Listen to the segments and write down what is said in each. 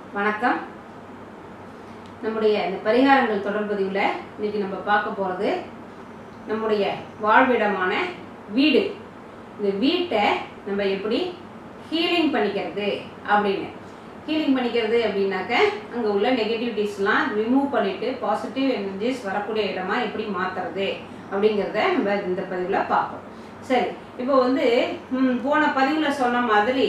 வணக்கம் நம்முடைய இந்த பரிகாரங்கள் தொடர்பதிவில் இன்னைக்கு நம்ம பார்க்க போகிறது நம்முடைய வாழ்விடமான வீடு இந்த வீட்டை நம்ம எப்படி ஹீலிங் பண்ணிக்கிறது அப்படின்னு ஹீலிங் பண்ணிக்கிறது அப்படின்னாக்க அங்கே உள்ள நெகட்டிவிட்டிஸ்லாம் ரிமூவ் பண்ணிட்டு பாசிட்டிவ் எனர்ஜிஸ் வரக்கூடிய இடமா எப்படி மாற்றுறது அப்படிங்கிறத நம்ம இந்த பதிவில் பார்ப்போம் சரி இப்போ வந்து ம், போன பதிவில் சொன்ன மாதிரி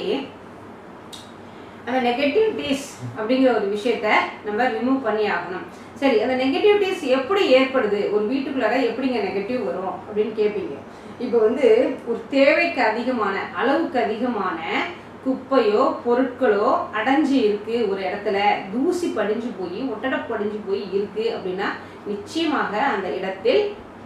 அந்த நெகட்டிவிட்டிஸ் அப்படிங்கிற ஒரு விஷயத்த நம்ம ரிமூவ் பண்ணி ஆகணும் சரி அந்த நெகட்டிவிட்டிஸ் எப்படி ஏற்படுது ஒரு வீட்டுக்குள்ளார எப்படிங்க நெகட்டிவ் வரும் அப்படின்னு கேட்பீங்க இப்போ வந்து ஒரு தேவைக்கு அதிகமான அளவுக்கு அதிகமான குப்பையோ பொருட்களோ அடைஞ்சு இருக்கு ஒரு இடத்துல தூசி படிஞ்சு போய் ஒட்டடை படிஞ்சு போய் இருக்கு அப்படின்னா நிச்சயமாக அந்த இடத்தில்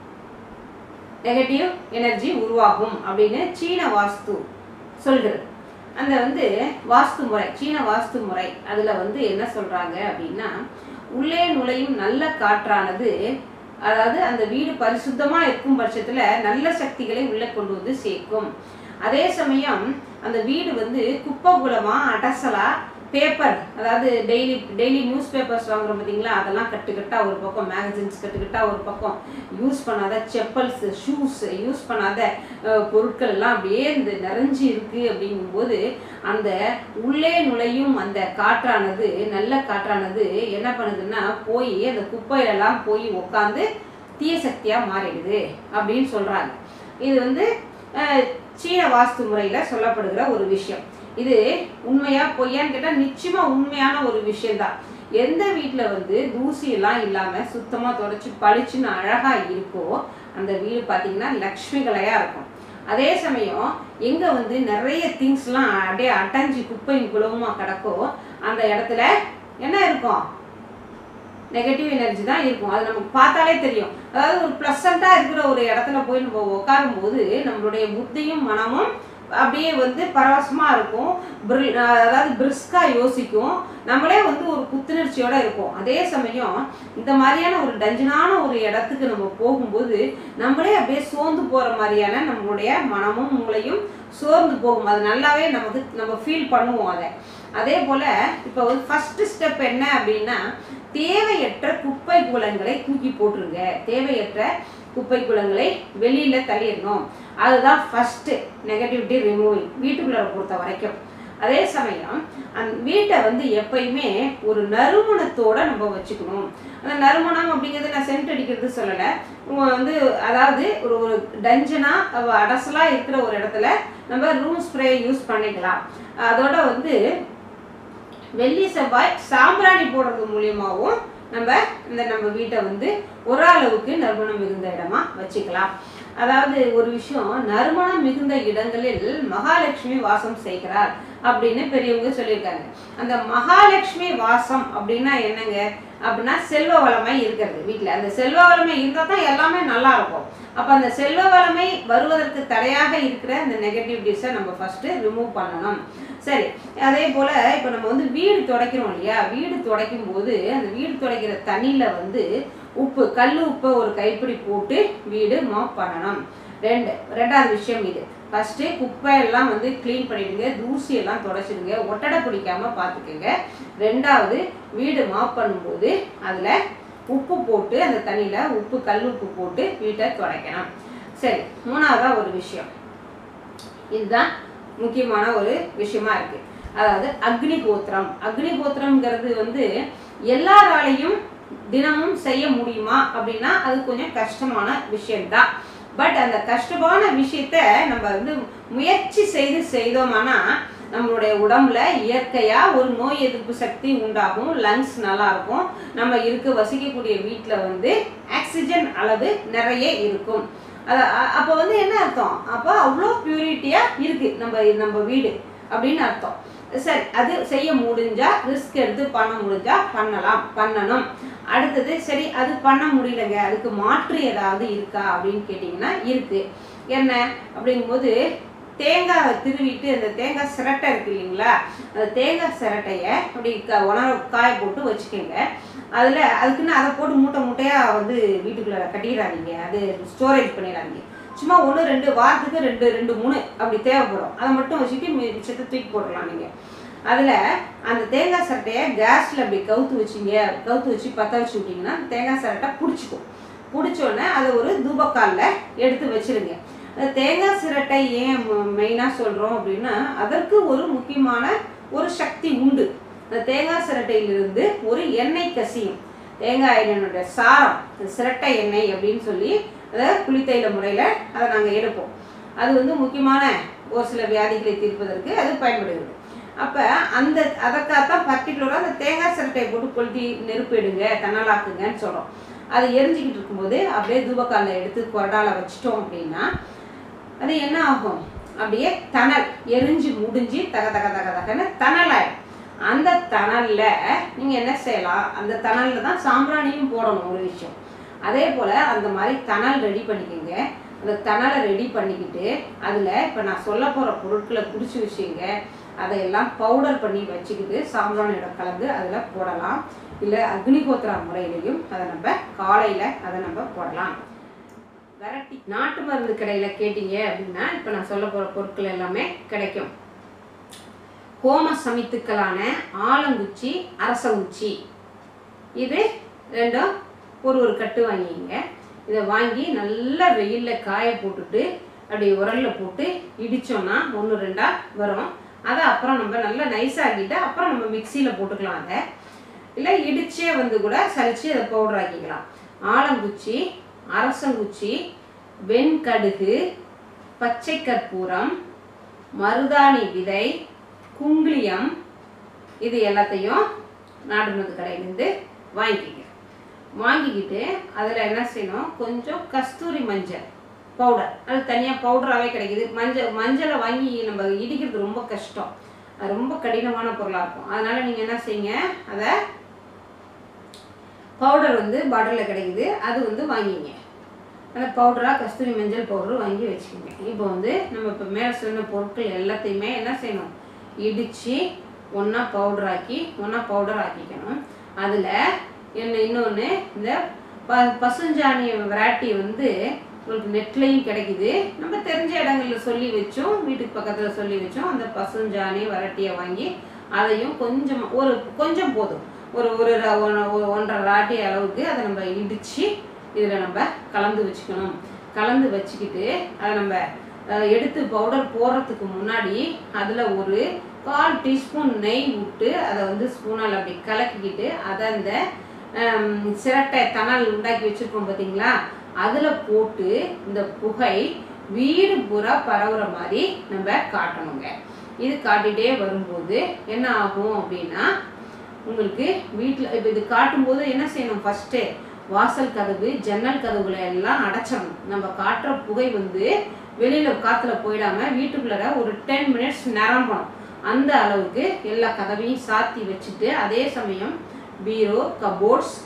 நெகட்டிவ் எனர்ஜி உருவாகும் அப்படின்னு சீன வாஸ்து சொல்கிறது அந்த வந்து வாஸ்து முறை சீன வாஸ்து முறை அதில் வந்து என்ன சொல்கிறாங்க அப்படின்னா உள்ளே நுழையும் நல்ல காற்றானது அதாவது அந்த வீடு பரிசுத்தமாக இருக்கும் பட்சத்தில் நல்ல சக்திகளை உள்ளே கொண்டு வந்து சேர்க்கும் அதே சமயம் அந்த வீடு வந்து குப்பை குலமாக அடசலா பேப்பர் அதாவது டெய்லி டெய்லி நியூஸ் பேப்பர்ஸ் வாங்குறோம் பார்த்தீங்களா அதெல்லாம் கட்டுக்கட்டா ஒரு பக்கம் மேகசின்ஸ் கட்டுக்கட்டா ஒரு பக்கம் யூஸ் பண்ணாத செப்பல்ஸ் ஷூஸ் யூஸ் பண்ணாத அஹ், பொருட்கள் எல்லாம் அப்படியே இந்த நிறைஞ்சு இருக்கு அப்படிங்கும்போது அந்த உள்ளே நுழையும் அந்த காற்றானது நல்ல காற்றானது என்ன பண்ணுதுன்னா போய் அந்த குப்பையிலெல்லாம் போய் உட்காந்து தீய சக்தியாக மாறிடுது அப்படின்னு சொல்கிறாங்க இது வந்து அஹ், சீன வாஸ்து முறையில் சொல்லப்படுகிற ஒரு விஷயம் இது உண்மையா பொய்யான்னு கேட்டால் நிச்சயமாக உண்மையான ஒரு விஷயம்தான் எந்த வீட்டில் வந்து தூசி எல்லாம் இல்லாமல் சுத்தமாக தொடச்சி பளிச்சுன்னு அழகாக இருக்கோ அந்த வீடு பார்த்தீங்கன்னா லக்ஷ்மி கலையாக இருக்கும் அதே சமயம் எங்கே வந்து நிறைய திங்ஸ்லாம் அப்படியே அடைஞ்சு குப்பையும் குளவுமாக கிடக்கோ அந்த இடத்துல என்ன இருக்கும் நெகட்டிவ் எனர்ஜி தான் இருக்கும் அது நமக்கு பார்த்தாலே தெரியும் அதாவது ஒரு ப்ளசண்ட்டாக இருக்கிற ஒரு இடத்துல போய் நம்ம உட்காரும் போது நம்மளுடைய புத்தியும் மனமும் அப்படியே வந்து பரவசமாக இருக்கும் பிரில் அதாவது பிரிஸ்காக யோசிக்கும் நம்மளே வந்து ஒரு புத்துணர்ச்சியோட இருப்போம் அதே சமயம் இந்த மாதிரியான ஒரு டஞ்சனான ஒரு இடத்துக்கு நம்ம போகும்போது நம்மளே அப்படியே சோர்ந்து போகிற மாதிரியான நம்மளுடைய மனமும் மூளையும் சோர்ந்து போகும் அது நல்லாவே நமக்கு நம்ம ஃபீல் பண்ணுவோம் அதை அதே போல் இப்போ வந்து ஃபஸ்ட்டு ஸ்டெப் என்ன அப்படின்னா தேவையற்ற குப்பை குளங்களை தூக்கி போட்டுருங்க தேவையற்ற குப்பை குளங்களை வெளியில் தள்ளிடணும் அதுதான் ஃபஸ்ட்டு நெகட்டிவிட்டி ரிமூவிங் வீட்டுக்குள்ளே பொறுத்த வரைக்கும் அதே சமயம் அந்த வீட்டை வந்து எப்பயுமே ஒரு நறுமணத்தோட நம்ம வச்சுக்கணும் அந்த நறுமணம் அப்படிங்கிறது நான் சென்ட் அடிக்கிறது சொல்லலை உங்க வந்து அதாவது ஒரு ஒரு டஞ்சனாக அடசலாக இருக்கிற ஒரு இடத்துல நம்ம ரூம் ஸ்ப்ரே யூஸ் பண்ணிக்கலாம் அதோட வந்து வெள்ளி செவ்வாய் சாம்பிராணி போடுறது மூலியமாகவும் நம்ம இந்த நம்ம வீட்டை வந்து ஓரளவுக்கு நறுமணம் மிகுந்த இடமா வச்சுக்கலாம் அதாவது ஒரு விஷயம் நறுமணம் மிகுந்த இடங்களில் மகாலட்சுமி வாசம் செய்கிறார் அப்படின்னு பெரியவங்க சொல்லியிருக்காங்க அந்த மகாலட்சுமி வாசம் அப்படின்னா என்னங்க அப்படின்னா செல்வ வளமை இருக்கிறது வீட்டில் அந்த செல்வ வளமை இருந்தால் தான் எல்லாமே நல்லா இருக்கும் அப்போ அந்த செல்வ வளமை வருவதற்கு தடையாக இருக்கிற இந்த நெகட்டிவிட்டிஸை நம்ம ஃபஸ்ட்டு ரிமூவ் பண்ணணும் சரி அதே போல் இப்போ நம்ம வந்து வீடு துடைக்கிறோம் இல்லையா வீடு துடைக்கும் போது அந்த வீடு துடைக்கிற தண்ணியில் வந்து உப்பு கல் உப்பை ஒரு கைப்பிடி போட்டு வீடு மாப் பண்ணணும் ரெண்டு ரெண்டாவது விஷயம் இது ஃபஸ்ட்டு குப்பையெல்லாம் வந்து க்ளீன் பண்ணிடுங்க தூசி எல்லாம் தொடச்சிடுங்க ஒட்டடை பிடிக்காம பார்த்துக்கோங்க ரெண்டாவது வீடு மாப் பண்ணும்போது அதில் உப்பு போட்டு அந்த தண்ணியில் உப்பு கல் உப்பு போட்டு வீட்டை துடைக்கணும் சரி மூணாவதாக ஒரு விஷயம் இதுதான் முக்கியமான ஒரு விஷயமா இருக்கு அதாவது அக்னி கோத்திரம் அக்னி கோத்திரம்ங்கிறது வந்து எல்லாராலையும் தினமும் செய்ய முடியுமா அப்படின்னா அது கொஞ்சம் கஷ்டமான விஷயம்தான் பட் அந்த கஷ்டமான விஷயத்த நம்ம வந்து முயற்சி செய்து செய்தோம்னா நம்மளுடைய உடம்புல இயற்கையா ஒரு நோய் எதிர்ப்பு சக்தி உண்டாகும் லங்ஸ் நல்லா இருக்கும் நம்ம இருக்க வசிக்கக்கூடிய வீட்டில் வந்து ஆக்சிஜன் அளவு நிறைய இருக்கும் அது அ- அப்போ வந்து என்ன அர்த்தம் அப்போ அவ்வளோ பியூரிட்டியாக இருக்கு நம்ம நம்ம வீடு அப்படின்னு அர்த்தம் சரி அது செய்ய முடிஞ்சா ரிஸ்க் எடுத்து பண்ண முடிஞ்சா பண்ணலாம் பண்ணணும் அடுத்தது சரி அது பண்ண முடியலங்க அதுக்கு மாற்று ஏதாவது இருக்கா அப்படின்னு கேட்டிங்கன்னா இருக்கு என்ன அப்படிங்கும்போது தேங்காவை திருவிட்டு அந்த தேங்காய் சிரட்டை இருக்கு இல்லைங்களா அந்த தேங்காய் சிரட்டையை அப்படி க உணர காய போட்டு வச்சுக்கோங்க அதில் அதுக்குன்னு அதை போட்டு மூட்டை மூட்டையாக வந்து வீட்டுக்குள்ளே கட்டிடாதீங்க அது ஸ்டோரேஜ் பண்ணிடாதீங்க சும்மா ஒன்று ரெண்டு வாரத்துக்கு ரெண்டு ரெண்டு மூணு அப்படி தேவைப்படும் அதை மட்டும் வச்சுட்டு மி- மிச்சத்தை தூக்கி போடலாம் நீங்கள் அதில் அந்த தேங்காய் சரட்டையை கேஸில் அப்படி கவுத்து வச்சிங்க கவுத்து வச்சு பற்ற வச்சு விட்டிங்கன்னா தேங்காய் சரட்டை பிடிச்சிக்கும் பிடிச்சோடனே அதை ஒரு தூபக்காலில் எடுத்து வச்சிருங்க அந்த தேங்காய் சிரட்டை ஏன் மெயினாக சொல்கிறோம் அப்படின்னா அதற்கு ஒரு முக்கியமான ஒரு சக்தி உண்டு அந்த தேங்காய் சிரட்டையிலிருந்து ஒரு எண்ணெய் கசியும் தேங்காய் எண்ணெயோட சாரம் அந்த சிரட்டை எண்ணெய் அப்படின்னு சொல்லி அதை குளித்தைல முறையில் அதை நாங்கள் எடுப்போம் அது வந்து முக்கியமான ஒரு சில வியாதிகளை தீர்ப்பதற்கு அது பயன்படுகிறது அப்போ அந்த அதற்காகத்தான் பர்டிகுலராக அந்த தேங்காய் சிரட்டையை போட்டு கொளுத்தி நெருப்பு எடுங்க தன்னலாக்குங்கன்னு சொல்கிறோம் அது எரிஞ்சிக்கிட்டு இருக்கும்போது அப்படியே தூபக்காலில் எடுத்து கொரடால வச்சிட்டோம் அப்படின்னா அது என்ன ஆகும் அப்படியே தணல் எரிஞ்சு முடிஞ்சு தக தக தக தகன்னு தணல் ஆயிடும் அந்த தணல்ல நீங்கள் என்ன செய்யலாம் அந்த தணலில் தான் சாம்பிராணியும் போடணும் ஒரு விஷயம் அதே போல் அந்த மாதிரி தணல் ரெடி பண்ணிக்கோங்க அந்த தணலை ரெடி பண்ணிக்கிட்டு அதில் இப்போ நான் சொல்ல போகிற பொருட்களை பிடிச்சி வச்சுங்க அதையெல்லாம் பவுடர் பண்ணி வச்சுக்கிட்டு சாம்பிராணியோட கலந்து அதில் போடலாம் இல்லை அக்னிகோத்திரா முறையிலையும் அதை நம்ம காலையில் அதை நம்ம போடலாம் வெரைட்டி நாட்டு மருந்து கடையில் கேட்டீங்க அப்படின்னா இப்போ நான் சொல்ல போகிற பொருட்கள் எல்லாமே கிடைக்கும் ஹோம சமித்துக்களான ஆலங்குச்சி அரசங்குச்சி இது ரெண்டும் ஒரு ஒரு கட்டு வாங்கிங்க இதை வாங்கி நல்லா வெயிலில் காய போட்டுட்டு அப்படி உரலில் போட்டு இடித்தோன்னா ஒன்று ரெண்டாக வரும் அதை அப்புறம் நம்ம நல்லா நைஸாக்கிட்டு அப்புறம் நம்ம மிக்சியில் போட்டுக்கலாம் அதை இல்லை இடிச்சே வந்து கூட சலிச்சு அதை பவுடர் ஆக்கிக்கலாம் ஆலங்குச்சி அரசங்குச்சி வெண்கடுகு பச்சை கற்பூரம் மருதாணி விதை குங்கிலியம் இது எல்லாத்தையும் நாட்டு மருந்து கடையிலேருந்து வாங்கிக்கிங்க வாங்கிக்கிட்டு அதில் என்ன செய்யணும் கொஞ்சம் கஸ்தூரி மஞ்சள் பவுடர் அது தனியாக பவுடராகவே கிடைக்குது மஞ்சள் மஞ்சளை வாங்கி நம்ம இடிக்கிறது ரொம்ப கஷ்டம் அது ரொம்ப கடினமான பொருளாக இருக்கும் அதனால் நீங்கள் என்ன செய்யுங்க அதை பவுடர் வந்து பாட்டிலில் கிடைக்குது அது வந்து வாங்கிங்க அந்த பவுடராக கஸ்தூரி மஞ்சள் பவுடர் வாங்கி வச்சுக்கோங்க இப்போ வந்து நம்ம இப்போ மேலே சொன்ன பொருட்கள் எல்லாத்தையுமே என்ன செய்யணும் இடித்து ஒன்றா பவுடர் ஆக்கி ஒன்றா பவுடர் ஆக்கிக்கணும் அதில் என்ன இன்னொன்று இந்த ப பசுஞ்சாணி வெரைட்டி வந்து உங்களுக்கு நெட்லேயும் கிடைக்குது நம்ம தெரிஞ்ச இடங்கள்ல சொல்லி வச்சோம் வீட்டுக்கு பக்கத்தில் சொல்லி வச்சோம் அந்த பசுஞ்சாணி வெரைட்டியை வாங்கி அதையும் கொஞ்சம் ஒரு கொஞ்சம் போதும் ஒரு ஒரு ர- ஒன- ஒ- ஒன்றரை ராட்டி அளவுக்கு அதை நம்ம இடித்து இதில் நம்ம கலந்து வச்சுக்கணும் கலந்து வச்சுக்கிட்டு அதை நம்ம அஹ், எடுத்து பவுடர் போடுறதுக்கு முன்னாடி அதில் ஒரு கால் டீஸ்பூன் நெய் விட்டு அதை வந்து ஸ்பூனால் அப்படி கலக்கிக்கிட்டு அதை அந்த ஹம், சிரட்டை தணல் உண்டாக்கி வச்சுருக்கோம் பார்த்தீங்களா அதில் போட்டு இந்த புகை வீடு பூரா பரவுற மாதிரி நம்ம காட்டணுங்க இது காட்டிகிட்டே வரும்போது என்ன ஆகும் அப்படின்னா உங்களுக்கு வீட்டில் இப்போ இது காட்டும்போது என்ன செய்யணும் ஃபஸ்ட்டு வாசல் கதவு ஜன்னல் கதவுகளை எல்லாம் அடைச்சிடணும் நம்ம காட்டுற புகை வந்து வெளியில் காற்றுல போயிடாம வீட்டுக்குள்ளார ஒரு டென் மினிட்ஸ் நிரம்பணும் அந்த அளவுக்கு எல்லா கதவையும் சாத்தி வச்சுட்டு அதே சமயம் பீரோ கபோர்ட்ஸ்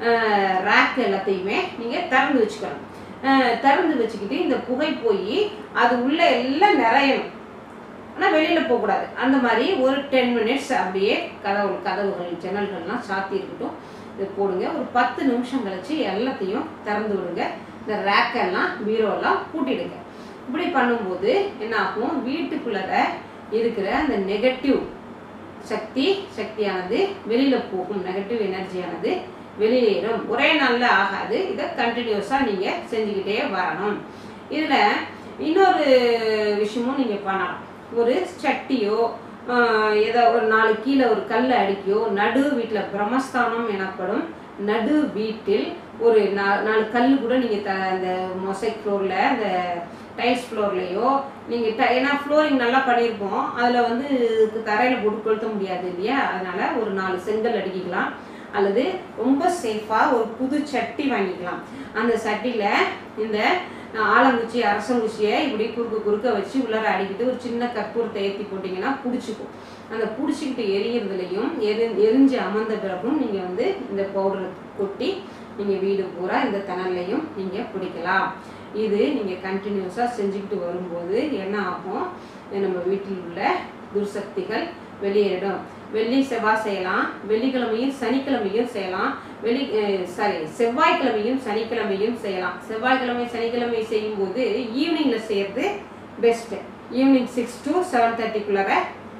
ரேக் எல்லாத்தையுமே நீங்கள் திறந்து வச்சுக்கணும் அஹ் திறந்து வச்சுக்கிட்டு இந்த புகை போய் அது உள்ள எல்லாம் நிறையணும் ஆனால் வெளியில் போகக்கூடாது அந்த மாதிரி ஒரு டென் மினிட்ஸ் அப்படியே கதவு கதவுகள் ஜன்னல்கள்லாம் சாத்தி இருக்கட்டும் இது போடுங்க ஒரு பத்து நிமிஷம் கழிச்சு எல்லாத்தையும் திறந்து விடுங்க இந்த ரேக்கெல்லாம் பீரோலாம் பூட்டிடுங்க இப்படி பண்ணும்போது என்ன ஆகும் வீட்டுக்குள்ளார இருக்கிற அந்த நெகட்டிவ் சக்தி சக்தியானது வெளியில் போகும் நெகட்டிவ் எனர்ஜியானது வெளியேறும் ஒரே நாளில் ஆகாது இதை கண்டினியூஸாக நீங்கள் செஞ்சுக்கிட்டே வரணும் இதில் இன்னொரு விஷயமும் நீங்கள் பண்ணலாம் ஒரு சட்டியோ ஆஹ், ஏதோ ஒரு நாலு கீழே ஒரு கல் அடிக்கியோ நடு வீட்டில் பிரம்மஸ்தானம் எனப்படும் நடு வீட்டில் ஒரு நா நாலு கல் கூட நீங்கள் த அந்த மொசைக் ஃப்ளோரில் அந்த டைல்ஸ் ஃப்ளோர்லேயோ நீங்கள் ட ஏன்னா ஃப்ளோரிங் நல்லா பண்ணியிருப்போம் அதில் வந்து தரையில் போட்டு கொளுத்த முடியாது இல்லையா அதனால் ஒரு நாலு செங்கல் அடிக்கலாம் அல்லது ரொம்ப சேஃபாக ஒரு புது சட்டி வாங்கிக்கலாம் அந்த சட்டியில் இந்த ஆலங்குச்சி அரசங்குச்சியை இப்படி குறுக்க குறுக்க வச்சு உள்ளார அடிக்கிட்டு ஒரு சின்ன கற்பூரத்தை ஏற்றி போட்டிங்கன்னா பிடிச்சிக்கும் அந்த பிடிச்சிக்கிட்டு எரியறதுலையும் எரி எரிஞ்சு அமர்ந்த பிறகும் நீங்கள் வந்து இந்த பவுடரை கொட்டி நீங்கள் வீடு பூரா இந்த தணல்லையும் நீங்கள் பிடிக்கலாம் இது நீங்கள் கண்டினியூஸாக செஞ்சுக்கிட்டு வரும்போது என்ன ஆகும் நம்ம வீட்டில் உள்ள துர்சக்திகள் வெளியேறிடும் வெள்ளி செவ்வாய் செய்யலாம் வெள்ளிக்கிழமையும் சனிக்கிழமையும் செய்யலாம் வெள்ளி சாரி செவ்வாய்க்கிழமையும் சனிக்கிழமையும் செய்யலாம் செவ்வாய்க்கிழமை சனிக்கிழமை செய்யும்போது ஈவினிங்கில் செய்கிறது best evening six to seven தேர்ட்டிக்குள்ளார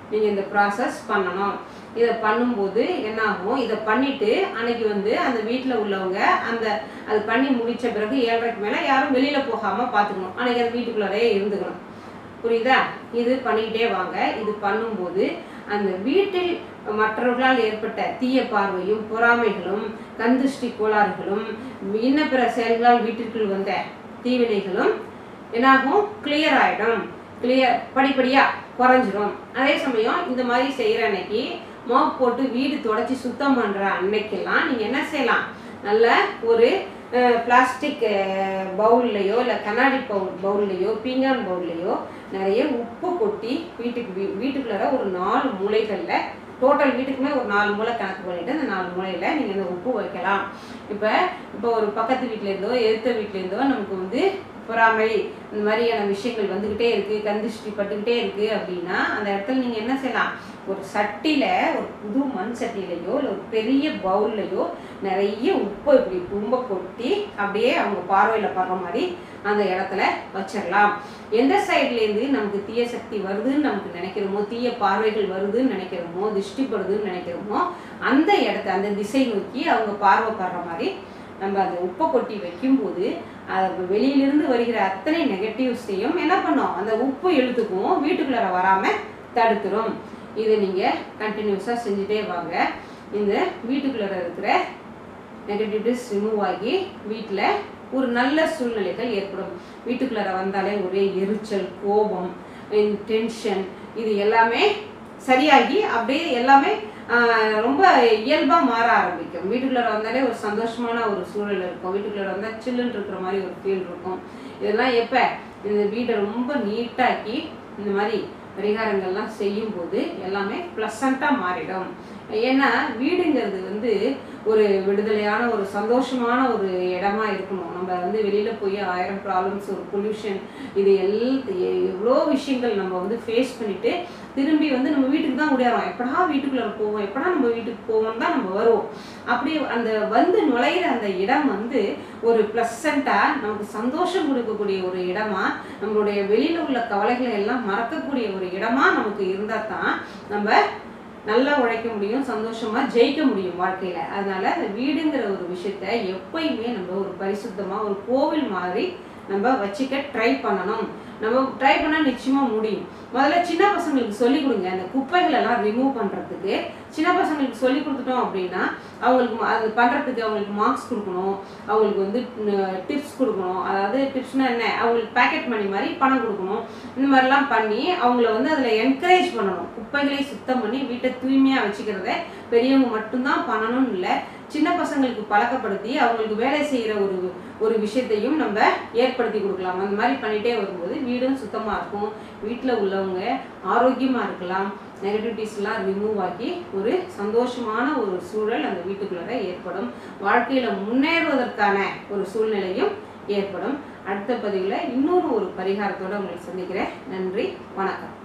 நீங்கள் இந்த ப்ராசஸ் பண்ணணும் இதை பண்ணும்போது என்ன ஆகும் இதை பண்ணிட்டு அன்னைக்கு வந்து அந்த வீட்டில் உள்ளவங்க அந்த அது பண்ணி முடிச்ச பிறகு ஏழரைக்கு மேலே யாரும் வெளியில் போகாமல் பார்த்துக்கணும் அன்னைக்கு அந்த வீட்டுக்குள்ளாரே இருந்துக்கணும் புரியுதா இது பண்ணிக்கிட்டே வாங்க இது பண்ணும்போது அந்த வீட்டில் மற்றவர்களால் ஏற்பட்ட தீய பார்வையும் பொறாமைகளும் கந்துஷ்டி கோளாறுகளும் இன்ன பிற செயல்களால் வீட்டிற்குள் வந்த தீவினைகளும் என்னாகும் கிளியர் ஆகிடும் கிளியர் படிப்படியாக குறைஞ்சிரும் அதே சமயம் இந்த மாதிரி செய்கிற அன்னைக்கு மாப் போட்டு வீடு தொடச்சி சுத்தம் பண்ணுற அன்னைக்கெல்லாம் நீங்கள் என்ன செய்யலாம் நல்ல ஒரு பிளாஸ்டிக் பவுல்லையோ இல்லை கண்ணாடி பவுல் பவுல்லையோ பீங்கான் பவுல்லையோ நிறைய உப்பு கொட்டி வீட்டுக்கு வீ வீட்டுக்குள்ளார ஒரு நாலு மூலைகளில் டோட்டல் வீட்டுக்குமே ஒரு நாலு மூளை கணக்கு பண்ணிட்டு அந்த நாலு மூலையில் நீங்கள் இந்த உப்பு வைக்கலாம் இப்போ இப்போ ஒரு பக்கத்து வீட்டிலேருந்தோ எதிர்த்த வீட்டிலேருந்தோ நமக்கு வந்து பொறாமை இந்த மாதிரியான விஷயங்கள் வந்துக்கிட்டே இருக்குது கந்திஷ்டி பட்டுக்கிட்டே இருக்குது அப்படின்னா அந்த இடத்துல நீங்கள் என்ன செய்யலாம் ஒரு சட்டியில் ஒரு புது மண் சட்டியிலையோ இல்லை ஒரு பெரிய பவுல்லையோ நிறைய உப்பை இப்படி ரொம்ப கொட்டி அப்படியே அவங்க பார்வையில் படுற மாதிரி அந்த இடத்துல வச்சிடலாம் எந்த சைட்லேருந்து நமக்கு தீய சக்தி வருதுன்னு நமக்கு நினைக்கிறோமோ தீய பார்வைகள் வருதுன்னு நினைக்கிறோமோ திருஷ்டிப்படுதுன்னு நினைக்கிறோமோ அந்த இடத்த அந்த திசை நோக்கி அவங்க பார்வைப்படுற மாதிரி நம்ம அந்த உப்பை கொட்டி வைக்கும்போது அது வெளியிலிருந்து வருகிற அத்தனை நெகட்டிவ்ஸையும் என்ன பண்ணோம் அந்த உப்பு இழுத்துக்கும் வீட்டுக்குள்ளார வராமல் தடுத்துரும் இதை நீங்கள் கண்டினியூஸாக செஞ்சுட்டே வாங்க இந்த வீட்டுக்குள்ளார இருக்கிற நெகட்டிவிட்டிஸ் ரிமூவ் ஆகி வீட்டில் ஒரு நல்ல சூழ்நிலைகள் ஏற்படும் வீட்டுக்குள்ளார வந்தாலே ஒரே எரிச்சல் கோபம் டென்ஷன் இது எல்லாமே சரியாகி அப்படியே எல்லாமே ஆஹ், ரொம்ப இயல்பாக மாற ஆரம்பிக்கும் வீட்டுக்குள்ளார வந்தாலே ஒரு சந்தோஷமான ஒரு சூழல் இருக்கும் வீட்டுக்குள்ளார வந்தால் சில்லுன்னு இருக்கிற மாதிரி ஒரு ஃபீல் இருக்கும் இதெல்லாம் எப்போ இந்த வீட்டை ரொம்ப நீட்டாக்கி இந்த மாதிரி பரிகாரங்கள்லாம் செய்யும்போது எல்லாமே ப்ளசண்ட்டாக மாறிடும் ஏன்னா வீடுங்கிறது வந்து ஒரு விடுதலையான ஒரு சந்தோஷமான ஒரு இடமா இருக்கணும் நம்ம வந்து வெளியில் போய் ஆயிரம் ப்ராப்ளம்ஸ் ஒரு பொல்யூஷன் இது எல் எவ்வளோ விஷயங்கள் நம்ம வந்து ஃபேஸ் பண்ணிட்டு திரும்பி வந்து நம்ம வீட்டுக்கு தான் ஓடியாரோம் எப்படா வீட்டுக்குள்ளே போவோம் எப்படா நம்ம வீட்டுக்கு போவோம் தான் நம்ம வருவோம் அப்படி அந்த வந்து நுழையிற அந்த இடம் வந்து ஒரு ப்ளசண்ட்டாக நமக்கு சந்தோஷம் கொடுக்கக்கூடிய ஒரு இடமா நம்மளுடைய வெளியில் உள்ள கவலைகளை எல்லாம் மறக்கக்கூடிய ஒரு இடமா நமக்கு இருந்தால் தான் நம்ம நல்லா உழைக்க முடியும் சந்தோஷமா ஜெயிக்க முடியும் வாழ்க்கையில அதனால அந்த வீடுங்கிற ஒரு விஷயத்த எப்பயுமே நம்ம ஒரு பரிசுத்தமா ஒரு கோவில் மாதிரி நம்ம வச்சுக்க ட்ரை பண்ணணும் நம்ம ட்ரை பண்ணால் நிச்சயமா முடியும் முதல்ல சின்ன பசங்களுக்கு சொல்லி கொடுங்க அந்த குப்பைகள் எல்லாம் ரிமூவ் பண்றதுக்கு சின்ன பசங்களுக்கு சொல்லி கொடுத்துட்டோம் அப்படின்னா அவங்களுக்கு ம- அது பண்றதுக்கு அவங்களுக்கு மார்க்ஸ் கொடுக்கணும் அவங்களுக்கு வந்து டிப்ஸ் கொடுக்கணும் அதாவது டிப்ஸ்னா என்ன அவங்களுக்கு பேக்கெட் மணி மாதிரி பணம் கொடுக்கணும் இந்த மாதிரிலாம் பண்ணி அவங்கள வந்து அதில் என்கரேஜ் பண்ணணும் குப்பைகளை சுத்தம் பண்ணி வீட்டை தூய்மையாக வச்சுக்கிறத பெரியவங்க மட்டும்தான் பண்ணணும்னு இல்லை சின்ன பசங்களுக்கு பழக்கப்படுத்தி அவங்களுக்கு வேலை செய்கிற ஒரு ஒரு விஷயத்தையும் நம்ம ஏற்படுத்தி கொடுக்கலாம் அந்த மாதிரி பண்ணிகிட்டே வரும்போது வீடும் சுத்தமாக இருக்கும் வீட்டில் உள்ளவங்க ஆரோக்கியமாக இருக்கலாம் நெகட்டிவிட்டிஸ்லாம் ரிமூவ் ஆகி ஒரு சந்தோஷமான ஒரு சூழல் அந்த வீட்டுக்குள்ளார ஏற்படும் வாழ்க்கையில் முன்னேறுவதற்கான ஒரு சூழ்நிலையும் ஏற்படும் அடுத்த பதிவில் இன்னொரு ஒரு பரிகாரத்தோடு உங்களை சந்திக்கிறேன் நன்றி வணக்கம்